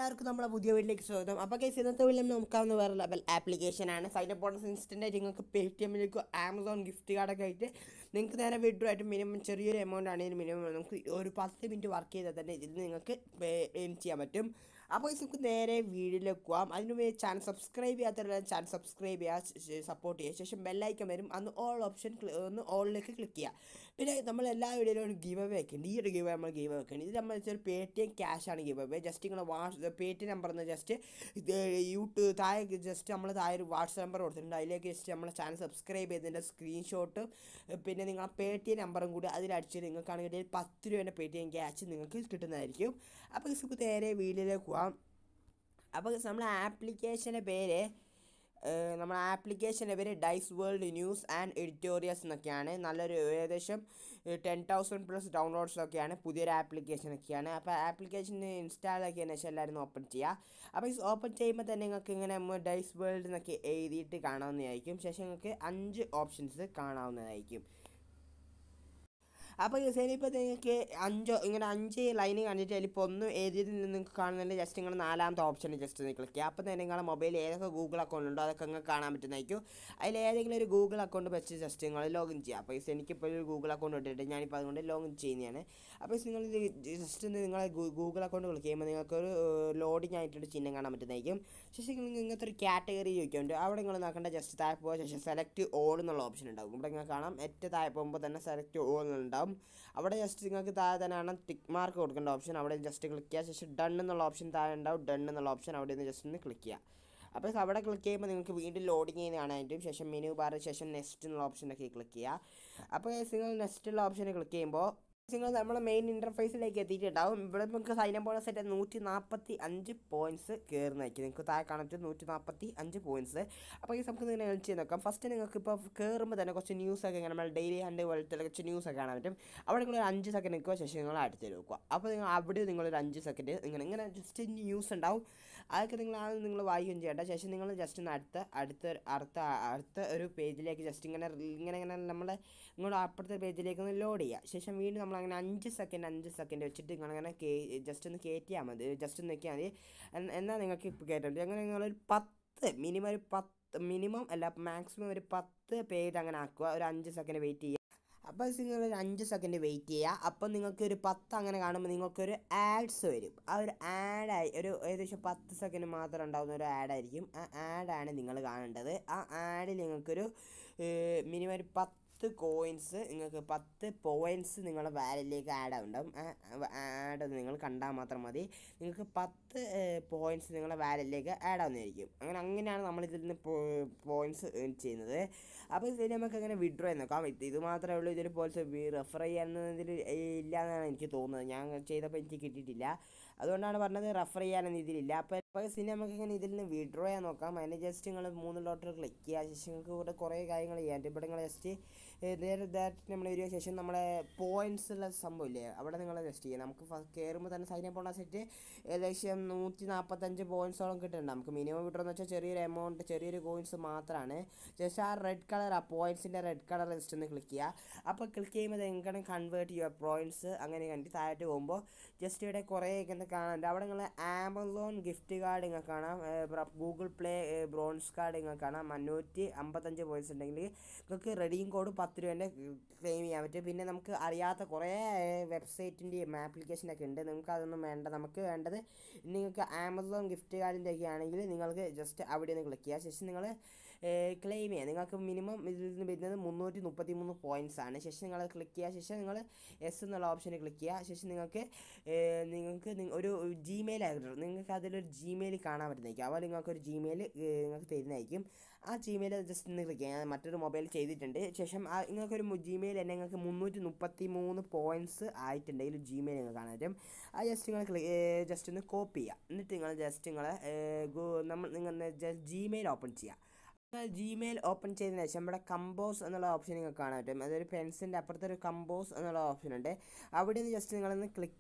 എല്ലാവർക്കും നമ്മുടെ പുതിയ വീട്ടിലേക്ക് സ്വാഗതം അപ്പോൾ കേസ് ഇന്നത്തെ വീട്ടിൽ നോക്കാവുന്ന വേറെ ലെവൽ ആപ്ലിക്കേഷനാണ് സൈൻ അപ്പ് ബോണസ് ഇൻസ്റ്റൻ്റ് ആയിട്ട് നിങ്ങൾക്ക് പേ ടി എമ്മിലേക്കോ ആമസോൺ ഗിഫ്റ്റ് കാർഡൊക്കെ ആയിട്ട് നിങ്ങൾക്ക് നേരെ വിഡ്രോ ആയിട്ട് മിനിമം ചെറിയൊരു എമൗണ്ട് ആണെങ്കിൽ മിനിമം നമുക്ക് ഒരു പത്ത് മിനിറ്റ് വർക്ക് ചെയ്താൽ തന്നെ ഇതിൽ നിങ്ങൾക്ക് ഏൺ ചെയ്യാൻ പറ്റും അപ്പോൾ guys, നമുക്ക് നേരെ വീഡിയോയിലേക്ക് പോകാം അതിന് വേണ്ടി ചാനൽ സബ്സ്ക്രൈബ് ചെയ്യാത്തവരുടെ ചാനൽ സബ്സ്ക്രൈബ് ചെയ്യുക സപ്പോർട്ട് ചെയ്യുക ശേഷം ബെല്ലൈക്കൻ വരും അന്ന് ഓൾ ഓപ്ഷൻ ഒന്ന് ഓളിലേക്ക് ക്ലിക്ക് ചെയ്യുക പിന്നെ നമ്മൾ എല്ലാ വീഡിയോയിലും ഗീവ് അവേ വെക്കുന്നുണ്ട് ഈ ഒരു ഗീവ് നമ്മൾ ഗീവ് വെക്കുന്നുണ്ട് ഇത് നമ്മൾ വെച്ചാൽ പേ ടി എം ക്യാഷ് ആണ് ഗീവ് അവേ ജസ്റ്റ് നിങ്ങളെ what's Paytm number എന്ന് ജസ്റ്റ് ഇത് യൂട്യൂബ് താഴെ ജസ്റ്റ് നമ്മൾ താഴെ ഒരു വാട്സ്ആപ്പ് നമ്പർ കൊടുത്തിട്ടുണ്ട് അതിലേക്ക് ജസ്റ്റ് നമ്മളെ ചാനൽ സബ്സ്ക്രൈബ് ചെയ്തതിൻ്റെ സ്ക്രീൻഷോട്ടും പിന്നെ നിങ്ങളെ പേ ടി എം നമ്പറും കൂടി അതിലടിച്ച് നിങ്ങൾക്കാണെങ്കിൽ പത്ത് രൂപേൻ്റെ പേ ടി എം ക്യാഷ് നിങ്ങൾക്ക് കിട്ടുന്നതായിരിക്കും അപ്പോൾ നമുക്ക് നേരെ വീഡിയോയിലേക്ക് പോകാം അപ്പോൾ നമ്മളെ ആപ്ലിക്കേഷൻ്റെ പേര് ഏഹ് നമ്മുടെ ആപ്ലിക്കേഷൻ്റെ പേര് dice world news and editorials എന്നൊക്കെയാണ് നല്ലൊരു ഏകദേശം ടെൻ തൗസൻഡ് പ്ലസ് ഡൗൺലോഡ്സ് ഒക്കെയാണ് പുതിയൊരു ആപ്ലിക്കേഷൻ ഒക്കെയാണ് അപ്പോൾ ആപ്ലിക്കേഷൻ ഇൻസ്റ്റാൾ ആക്കിയതിന് ശേഷം എല്ലാവരും ഓപ്പൺ ചെയ്യുക അപ്പോൾ ഈ ഓപ്പൺ ചെയ്യുമ്പോൾ തന്നെ നിങ്ങൾക്ക് ഇങ്ങനെ ഡൈസ് വേൾഡ് എന്നൊക്കെ എഴുതിയിട്ട് കാണാവുന്നതായിരിക്കും ശേഷം നിങ്ങൾക്ക് അഞ്ച് ഓപ്ഷൻസ് കാണാവുന്നതായിരിക്കും അപ്പോൾ ഇപ്പോൾ നിങ്ങൾക്ക് അഞ്ചോ ഇങ്ങനെ അഞ്ച് ലൈന് കണ്ടിട്ട് അതിലിപ്പോൾ ഒന്ന് ഏതിൽ നിന്ന് നിങ്ങൾക്ക് കാണുന്നില്ല ജസ്റ്റ് നിങ്ങൾ നാലാമത്തെ ഓപ്ഷൻ ജസ്റ്റ് ഒന്ന് ക്ലിക്ക് ചെയ്യുക അപ്പോൾ തന്നെ നിങ്ങളുടെ മൊബൈലിൽ ഏതൊക്കെ ഗൂഗിൾ അക്കൗണ്ട് ഉണ്ടോ അതൊക്കെ നിങ്ങൾക്ക് കാണാൻ പറ്റുന്നതായിരിക്കും അതിൽ ഏതെങ്കിലും ഒരു ഗൂഗിൾ അക്കൗണ്ട് വെച്ച് ജസ്റ്റ് നിങ്ങൾ ലോഗിൻ ചെയ്യുക അപ്പോൾ എനിക്കിപ്പോൾ ഒരു ഗൂഗിൾ അക്കൗണ്ട് ഇട്ടിട്ട് ഞാനിപ്പോൾ അതുകൊണ്ട് ലോഗിൻ ചെയ്യുന്നതാണ് അപ്പോൾ നിങ്ങൾ ജസ്റ്റ് നിങ്ങളെ ഗൂഗിൾ അക്കൗണ്ട് ക്ലിക്ക് ചെയ്യുമ്പോൾ നിങ്ങൾക്കൊരു ലോഡിങ് ആയിട്ടൊരു ചിഹ്നം കാണാൻ പറ്റുന്നതായിരിക്കും ശേഷം നിങ്ങൾ ഇങ്ങനത്തെ ഒരു കാറ്റഗറി ചോദിക്കുന്നുണ്ട് അവിടെ നിങ്ങൾ നോക്കേണ്ട ജസ്റ്റ് താഴെ പോയ ശേഷം സെലക്ട് ഓൾ എന്നുള്ള ഓപ്ഷൻ ഉണ്ടാകും ഇവിടെ നിങ്ങൾ കാണാം ഏറ്റവും താഴെ പോകുമ്പോൾ തന്നെ സെലക്ട് ഓൾ എന്നുണ്ടാവും അവിടെ ജസ്റ്റ് നിങ്ങൾക്ക് താഴെ തന്നെയാണ് ടിക്ക് മാർക്ക് കൊടുക്കേണ്ട ഓപ്ഷൻ അവിടെ ജസ്റ്റ് ക്ലിക്ക് ചെയ്യുക ശേഷം ഡൺ എന്നുള്ള ഓപ്ഷൻ താഴെ ഉണ്ടാവും ഡൺ എന്നുള്ള ഓപ്ഷൻ അവിടെ നിന്ന് ജസ്റ്റ് ഒന്ന് ക്ലിക്ക് ചെയ്യുക അപ്പോൾ അവിടെ ക്ലിക്ക് ചെയ്യുമ്പോൾ നിങ്ങൾക്ക് വീണ്ടും ലോഡിങ് ചെയ്യുന്ന കാണാനായിട്ടും ശേഷം മെനു ബാർ ശേഷം നെക്സ്റ്റ് എന്നുള്ള ഓപ്ഷനൊക്കെ ക്ലിക്ക് ചെയ്യുക അപ്പോൾ നിങ്ങൾ നെക്സ്റ്റ് ഉള്ള ഓപ്ഷനെ ക്ലിക്ക് ചെയ്യുമ്പോൾ നിങ്ങൾ നമ്മളെ മെയിൻ ഇൻ്റർഫേസിലേക്ക് എത്തിയിട്ടുണ്ടാവും ഇവിടെ നമുക്ക് സൈൻ അപ്പ് ബോണസ് ആയിട്ട് നൂറ്റി നാൽപ്പത്തി അഞ്ച് പോയിൻറ്റ്സ് കയറുന്നതായിരിക്കും നിങ്ങൾക്ക് താഴെ കാണാൻ നൂറ്റി നാൽപ്പത്തി അഞ്ച് പോയിൻറ്റ്സ് അപ്പോൾ ഈ നമുക്ക് ഇങ്ങനെ ചെയ്ത് നോക്കാം ഫസ്റ്റ് നിങ്ങൾക്ക് ഇപ്പോൾ കയറുമ്പോൾ തന്നെ കുറച്ച് ന്യൂസൊക്കെ ഇങ്ങനെ നമ്മൾ ഡെയിലി ഹണ്ട് പോലത്തെ കുറച്ച് ന്യൂസൊക്കെ കാണാൻ പറ്റും അവിടെ നിങ്ങൾ ഒരു അഞ്ച് സെക്കൻഡ് നിൽക്കുക ശേഷം നിങ്ങൾ അടുത്ത് വെക്കുക അപ്പോൾ നിങ്ങൾ അവിടെ നിങ്ങളൊരു അഞ്ച് സെക്കൻഡ് ഇങ്ങനെ ഇങ്ങനെ ജസ്റ്റ് ന്യൂസ് ഉണ്ടാവും അതൊക്കെ നിങ്ങൾ ആ നിങ്ങൾ വായിക്കുകയും ചെയ്യേണ്ട ശേഷം നിങ്ങൾ ജസ്റ്റ് ഒന്ന് അടുത്ത അടുത്ത അടുത്ത അടുത്ത ഒരു പേജിലേക്ക് ജസ്റ്റ് ഇങ്ങനെ ഇങ്ങനെ ഇങ്ങനെ നമ്മൾ ഇങ്ങോട്ട് അപ്പുറത്തെ പേജിലേക്ക് ഒന്ന് ലോഡ് ചെയ്യുക ശേഷം വീണ്ടും നമ്മൾ അങ്ങനെ അഞ്ച് സെക്കൻഡ് അഞ്ച് സെക്കൻഡ് വെച്ചിട്ട് നിങ്ങളിങ്ങനെ കേ ജസ്റ്റ് ഒന്ന് കയറ്റിയാൽ മതി ജസ്റ്റ് ഒന്ന് നിൽക്കിയാൽ മതി എൻ- എന്നാൽ നിങ്ങൾക്ക് ഇപ്പോൾ കയറ്റുണ്ട് അങ്ങനെ നിങ്ങളൊരു പത്ത് മിനിമം ഒരു പത്ത് മിനിമം അല്ല മാക്സിമം ഒരു പത്ത് പേജ് അങ്ങനെ ആക്കുക ഒരു അഞ്ച് സെക്കൻഡ് വെയിറ്റ് ചെയ്യുക അപ്പോൾ നിങ്ങൾ ഒരു അഞ്ച് സെക്കൻഡ് വെയിറ്റ് ചെയ്യുക അപ്പോൾ നിങ്ങൾക്ക് ഒരു പത്ത് അങ്ങനെ കാണുമ്പോൾ നിങ്ങൾക്കൊരു ആഡ്സ് വരും ആ ഒരു ആഡായി ഒരു ഏകദേശം പത്ത് സെക്കൻഡ് മാത്രം ഉണ്ടാകുന്ന ഒരു ആഡായിരിക്കും ആ ആഡാണ് നിങ്ങൾ കാണേണ്ടത് ആ ആഡിൽ നിങ്ങൾക്കൊരു മിനിമം ഒരു പത്ത് കോയിൻസ് നിങ്ങൾക്ക് പത്ത് പോയിൻറ്റ്സ് നിങ്ങളുടെ വാലറ്റിലേക്ക് ആഡ് ആവുണ്ടാവും ആ ആഡ് നിങ്ങൾ കണ്ടാൽ മാത്രം മതി നിങ്ങൾക്ക് പത്ത് പോയിൻറ്റ്സ് നിങ്ങളുടെ വാലറ്റിലേക്ക് ആഡ് ആവുന്നതായിരിക്കും അങ്ങനെ അങ്ങനെയാണ് നമ്മൾ ഇതിൽ നിന്ന് പോയിൻറ്റ്സ് ഏൺ ചെയ്യുന്നത് അപ്പോൾ ഇതിൽ നമുക്ക് അങ്ങനെ വിഡ്രോ ചെയ്യാൻ നോക്കാം ഇത് ഇത് മാത്രമേ ഉള്ളൂ ഇതിൽ പോലീസ് റെഫർ ചെയ്യാനതിൽ ഇല്ല എന്നാണ് എനിക്ക് തോന്നുന്നത് ഞാൻ ചെയ്തപ്പോൾ എനിക്ക് കിട്ടിയിട്ടില്ല അതുകൊണ്ടാണ് പറഞ്ഞത് റെഫർ ചെയ്യാനൊന്നും ഇതിലില്ല അപ്പോൾ അപ്പോൾ സിനിമ നമുക്ക് ഇങ്ങനെ ഇതിൽ നിന്ന് വിഡ്രോ ചെയ്യാൻ നോക്കാം അതിന് ജസ്റ്റ് നിങ്ങൾ മൂന്ന് ഡോട്ടർ ക്ലിക്ക് ചെയ്യുക ശേഷം നിങ്ങൾക്ക് ഇവിടെ കുറേ കാര്യങ്ങൾ ചെയ്യാൻ ഇവിടെ നിങ്ങൾ ജസ്റ്റ് നേരെ ഡയറക്റ്റ് നമ്മൾ വരിക ശേഷം നമ്മളെ പോയിൻറ്റ്സ് ഉള്ള സംഭവം ഇല്ലേ അവിടെ നിങ്ങൾ ജസ്റ്റ് ചെയ്യുക നമുക്ക് കയറുമ്പോൾ തന്നെ സൈൻ അപ്പ് ഉള്ള സെറ്റ് ഏകദേശം നൂറ്റി നാൽപ്പത്തഞ്ച് പോയിൻറ്റ്സോളം കിട്ടുന്നുണ്ട് നമുക്ക് മിനിമം കിട്ടുമെന്ന് വെച്ചാൽ ചെറിയൊരു എമൗണ്ട് ചെറിയൊരു കോയിൻസ് മാത്രമാണ് ജസ്റ്റ് ആ റെഡ് കളർ ആ പോയിൻറ്റ്സിൻ്റെ റെഡ് കളർ ജസ്റ്റ് ഒന്ന് ക്ലിക്ക് ചെയ്യുക അപ്പോൾ ക്ലിക്ക് ചെയ്യുമ്പോൾ എങ്ങനെ കൺവേർട്ട് ചെയ്യുക പോയിൻറ്റ്സ് അങ്ങനെ കണ്ടി താഴോട്ട് പോകുമ്പോൾ ജസ്റ്റ് ഇവിടെ കുറേ ഇങ്ങനെ കാണാനുണ്ട് അവിടെ നിങ്ങൾ ആമസോൺ ഗിഫ്റ്റ് കാർഡ് നിങ്ങൾക്ക് കാണാം ഗൂഗിൾ പ്ലേ ബ്രോൺസ് കാർഡ് നിങ്ങൾക്ക് കാണാം അഞ്ഞൂറ്റി അമ്പത്തഞ്ച് പോയിൻറ്റ്സ് ഉണ്ടെങ്കിൽ നിങ്ങൾക്ക് റെഡിയും കോഡ് പത്ത് രൂപേൻ്റെ ക്ലെയിം ചെയ്യാൻ പറ്റും പിന്നെ നമുക്ക് അറിയാത്ത കുറേ വെബ്സൈറ്റിൻ്റെയും ആപ്ലിക്കേഷനൊക്കെ ഉണ്ട് നിങ്ങൾക്ക് അതൊന്നും വേണ്ട നമുക്ക് വേണ്ടത് നിങ്ങൾക്ക് ആമസോൺ ഗിഫ്റ്റ് കാർഡിൻ്റെ ഒക്കെ ആണെങ്കിൽ നിങ്ങൾക്ക് ജസ്റ്റ് അവിടെ നിന്ന് ക്ലിക്ക് ചെയ്യുക ശേഷം നിങ്ങൾ ക്ലെയിം ചെയ്യുക നിങ്ങൾക്ക് മിനിമം ഇതിൽ നിന്ന് വരുന്നത് മുന്നൂറ്റി മുപ്പത്തി മൂന്ന് പോയിൻറ്റ്സ് ആണ് ശേഷം നിങ്ങൾ ക്ലിക്ക് ചെയ്യുക ശേഷം നിങ്ങൾ എസ് എന്നുള്ള ഓപ്ഷനിൽ ക്ലിക്ക് ചെയ്യുക ശേഷം നിങ്ങൾക്ക് ഏഹ്, നിങ്ങൾക്ക് നി- ഒരു ജിമെയിൽ ആയിട്ട് നിങ്ങൾക്ക് അതിലൊരു ജിമെയിൽ കാണാൻ പറ്റുന്നതായിരിക്കും അപ്പോൾ നിങ്ങൾക്ക് ഒരു ജിമെയിൽ നിങ്ങൾക്ക് തരുന്നതായിരിക്കും ആ ജിമെയിൽ ജസ്റ്റ് ഒന്ന് ക്ലിക്ക് ചെയ്യുക ഞാൻ മറ്റൊരു മൊബൈൽ ചെയ്തിട്ടുണ്ട് ശേഷം ആ നിങ്ങൾക്കൊരു ജിമെയിൽ തന്നെ നിങ്ങൾക്ക് മുന്നൂറ്റി മുപ്പത്തി മൂന്ന് പോയിൻറ്റ്സ് ആയിട്ടുണ്ടെങ്കിൽ ജിമെയിൽ നിങ്ങൾക്ക് കാണാൻ പറ്റും ആ ജസ്റ്റ് നിങ്ങൾ ക്ലിക്ക് ജസ്റ്റ് ഒന്ന് കോപ്പി ചെയ്യുക എന്നിട്ട് നിങ്ങൾ ജസ്റ്റ് നിങ്ങൾ നമ്മൾ നിങ്ങൾ ജസ്റ്റ് ജിമെയിൽ ഓപ്പൺ ചെയ്യുക നിങ്ങൾ ജിമെയിൽ ഓപ്പൺ ചെയ്തതിന് ശേഷം ഇവിടെ കമ്പോസ് എന്നുള്ള ഓപ്ഷൻ നിങ്ങൾക്ക് കാണാൻ പറ്റും അതൊരു പെൻസിൻ്റെ അപ്പുറത്തെ ഒരു കമ്പോസ് എന്നുള്ള ഓപ്ഷൻ ഉണ്ട് അവിടെ നിന്ന് ജസ്റ്റ് നിങ്ങളൊന്ന് ക്ലിക്ക് ചെയ്യുക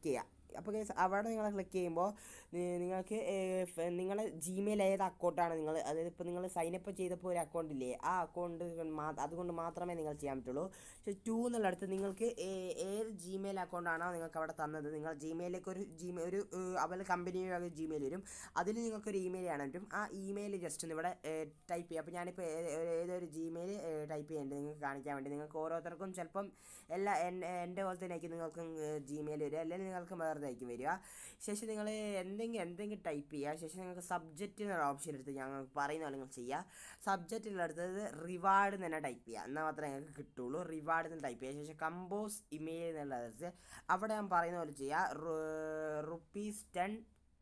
അപ്പോൾ കേസ് അവിടെ നിങ്ങൾ ക്ലിക്ക് ചെയ്യുമ്പോൾ നിങ്ങൾക്ക് നിങ്ങളെ ജിമെയിൽ ഏത് അക്കൗണ്ടാണ് നിങ്ങൾ അതായത് ഇപ്പോൾ നിങ്ങൾ സൈനപ്പ് ചെയ്തപ്പോൾ ഒരു അക്കൗണ്ട് ഇല്ലേ ആ അക്കൗണ്ട് അതുകൊണ്ട് മാത്രമേ നിങ്ങൾ ചെയ്യാൻ പറ്റുള്ളൂ പക്ഷേ ടു എന്നുള്ളിടത്ത് നിങ്ങൾക്ക് ഏ- ഏത് ജിമെയിൽ അക്കൗണ്ടാണോ നിങ്ങൾക്ക് അവിടെ തന്നത് നിങ്ങൾ ജിമെയിലേക്ക് ഒരു ജിമെയിൽ ഒരു അവരുടെ കമ്പനിയുടെ ജിമെയിൽ വരും അതിൽ നിങ്ങൾക്കൊരു ഇമെയിൽ കാണാൻ പറ്റും ആ ഇമെയിൽ ജസ്റ്റ് ഒന്ന് ഇവിടെ ടൈപ്പ് ചെയ്യുക അപ്പോൾ ഞാനിപ്പോൾ ഏ- ഏ- ഏതൊരു ജിമെയിൽ ടൈപ്പ് ചെയ്യേണ്ടത് നിങ്ങൾക്ക് കാണിക്കാൻ വേണ്ടി നിങ്ങൾക്ക് ഓരോരുത്തർക്കും ചിലപ്പം എല്ലാ എൻ- എൻ്റെ പോലെ തന്നെ ആയിരിക്കും നിങ്ങൾക്ക് ജിമെയിൽ വരിക അല്ലെങ്കിൽ നിങ്ങൾക്ക് വേറെ ആയിരിക്കും വരിക ശേഷം നിങ്ങൾ എന്തെങ്കിലും എന്തെങ്കിലും ടൈപ്പ് ചെയ്യുക ശേഷം നിങ്ങൾക്ക് സബ്ജക്റ്റ് എന്നൊരു ഓപ്ഷൻ എടുത്ത് ഞങ്ങൾ പറയുന്ന പോലെ നിങ്ങൾ ചെയ്യുക സബ്ജക്റ്റിലെടുത്തത് റിവാർഡ് എന്ന് തന്നെ ടൈപ്പ് ചെയ്യുക എന്നാൽ മാത്രമേ നിങ്ങൾക്ക് കിട്ടുള്ളൂ റിവാർഡ് എന്ന് ടൈപ്പ് ചെയ്യുക ശേഷം കമ്പോസ് ഇമെയിൽ എന്നുള്ളത് അവിടെ ഞാൻ പറയുന്ന പോലെ ചെയ്യുക rupees ten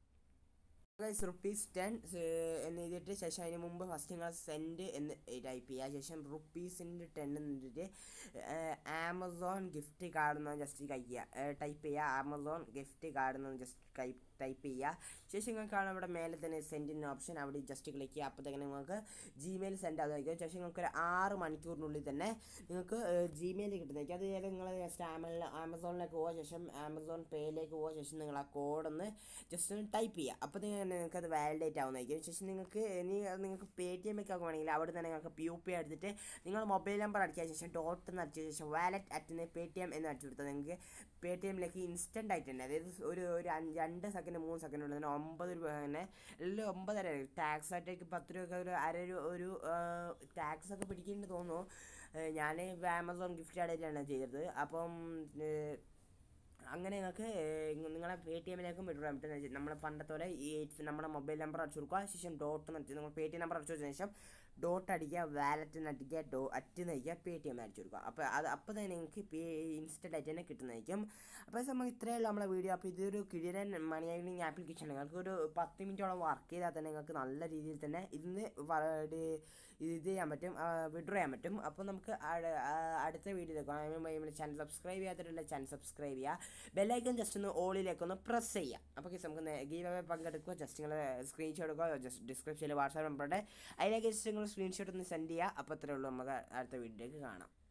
guys rupees ten എന്ന് എഴുതിയിട്ട് ശേഷം അതിന് മുമ്പ് ഫസ്റ്റ് നിങ്ങൾ സെൻഡ് എന്ന് ടൈപ്പ് ചെയ്യുക ശേഷം റുപ്പീസിൻ്റെ ടെൻ എന്ന് എഴുതിയിട്ട് ആമസോൺ ഗിഫ്റ്റ് കാർഡ് എന്ന് ജസ്റ്റ് കഴിക്കുക ടൈപ്പ് ചെയ്യുക ആമസോൺ ഗിഫ്റ്റ് കാർഡ് എന്ന് ജസ്റ്റ് ടൈപ്പ് ചെയ്യുക ശേഷം നിങ്ങൾക്ക് കാണാം ഇവിടെ മേലെ തന്നെ സെൻഡിൻ്റെ ഓപ്ഷൻ അവിടെ ജസ്റ്റ് ക്ലിക്ക് ചെയ്യുക അപ്പോഴത്തേക്കും നിങ്ങൾക്ക് ജിമെയിൽ സെൻഡ് ആകുമായിരിക്കും ശേഷം നിങ്ങൾക്ക് ഒരു ആറ് മണിക്കൂറിനുള്ളിൽ തന്നെ നിങ്ങൾക്ക് ജിമെയിൽ കിട്ടുന്നതായിരിക്കും അത് ഏത് നിങ്ങൾ ജസ്റ്റ് ആമസോണിൽ ആമസോണിലേക്ക് പോവുക ശേഷം ആമസോൺ പേയിലേക്ക് പോവുക ശേഷം നിങ്ങൾ ആ കോഡൊന്ന് ജസ്റ്റ് ഒന്ന് ടൈപ്പ് ചെയ്യുക അപ്പോൾ നിങ്ങൾക്ക് അത് വാലിഡേറ്റ് ആവുന്നതായിരിക്കും ശേഷം നിങ്ങൾക്ക് ഇനി അത് നിങ്ങൾക്ക് പേ ടി എം ഒക്കെ ആകുവാണെങ്കിൽ അവിടെ തന്നെ നിങ്ങൾക്ക് പി യു പി എടുത്തിട്ട് നിങ്ങൾ മൊബൈൽ നമ്പർ അടിച്ച ശേഷം ഡോട്ട് എന്ന് അടിച്ച ശേഷം വാലറ്റ് അറ്റിന് പേ ടി എം എന്ന് അടിച്ചു കൊടുത്താൽ നിങ്ങൾക്ക് പേ ടി എമ്മിലേക്ക് ഇൻസ്റ്റൻ്റ് ആയിട്ട് തന്നെ അതായത് ഒരു ഒരു അഞ്ച് രണ്ട് സെക്കൻഡ് മൂന്ന് സെക്കൻഡ് ഉള്ളത് തന്നെ ഒമ്പത് രൂപ തന്നെ എല്ലാം ഒമ്പതര ടാക്സ് ആയിട്ടേക്ക് പത്ത് രൂപ ഒരു അര രൂപ ഒരു ടാക്സ് ഒക്കെ പിടിക്കുന്നുണ്ട് തോന്നുന്നു ഞാൻ ആമസോൺ ഗിഫ്റ്റ് കാർഡായിട്ടാണ് ചെയ്തത് അപ്പം ഏഹ്, അങ്ങനെ നിങ്ങൾക്ക് നിങ്ങളെ പേ ടി എമ്മിലേക്കും വിഡ്രാൻ പറ്റും നമ്മളെ പണ്ടത്തെ പോലെ ഈ നമ്മുടെ മൊബൈൽ നമ്പർ അടിച്ചു കൊടുക്കുക ശേഷം ഡോട്ട് എന്ന് അടിച്ച് നിങ്ങൾ പേ ടി എം നമ്പർ അടിച്ചു കൊടുത്തതിന് ശേഷം ഡോട്ട് അടിക്കുക വാലറ്റ് എന്ന് അടിക്കുക ഡോ അറ്റ് നയിക്കുക പേ ടി എം അടിച്ചു കൊടുക്കുക അപ്പോൾ അത് അപ്പോൾ തന്നെ നിങ്ങൾക്ക് പേ ഇൻസ്റ്റൻ്റ് ആയിട്ട് തന്നെ കിട്ടുന്നതായിരിക്കും അപ്പോൾ നമുക്ക് ഇത്രയേ ഉള്ളൂ നമ്മളെ വീഡിയോ അപ്പോൾ ഇതൊരു കിഴിരൻ മണി ഏർണിംഗ് ആപ്ലിക്കേഷൻ നിങ്ങൾക്ക് ഒരു പത്ത് മിനിറ്റോളം വർക്ക് ചെയ്താൽ തന്നെ നിങ്ങൾക്ക് നല്ല രീതിയിൽ തന്നെ ഇതിന് വ- ഇത് ഇത് ചെയ്യാൻ പറ്റും വിഡ്രോ ചെയ്യാൻ പറ്റും അപ്പോൾ നമുക്ക് അട- ആ, അടുത്ത വീഡിയോയിൽ കാണാം നമ്മുടെ ചാനൽ സബ്സ്ക്രൈബ് ചെയ്യാത്തിട്ടുള്ള ചാനൽ സബ്സ്ക്രൈബ് ചെയ്യുക ബെല്ലൈക്കൺ ജസ്റ്റ് ഒന്ന് ഓളിലേക്ക് ഒന്ന് പ്രസ് ചെയ്യുക അപ്പോൾ കേസ് നമുക്ക് ഗീവ് അവേ പങ്കെടുക്കുക ജസ്റ്റ് നിങ്ങൾ സ്ക്രീൻഷോട്ട് എടുക്കുക ജസ്റ്റ് ഡിസ്ക്രിപ്ഷനിൽ വാട്സാപ്പ് നമ്പറുണ്ട് അതിലേക്ക് ജസ്റ്റ് നിങ്ങൾ സ്ക്രീൻഷോട്ട് ഒന്ന് സെൻഡ് ചെയ്യുക അപ്പോൾ അത്രേ ഉള്ളൂ നമുക്ക് അടുത്ത വീഡിയോയിലേക്ക് കാണാം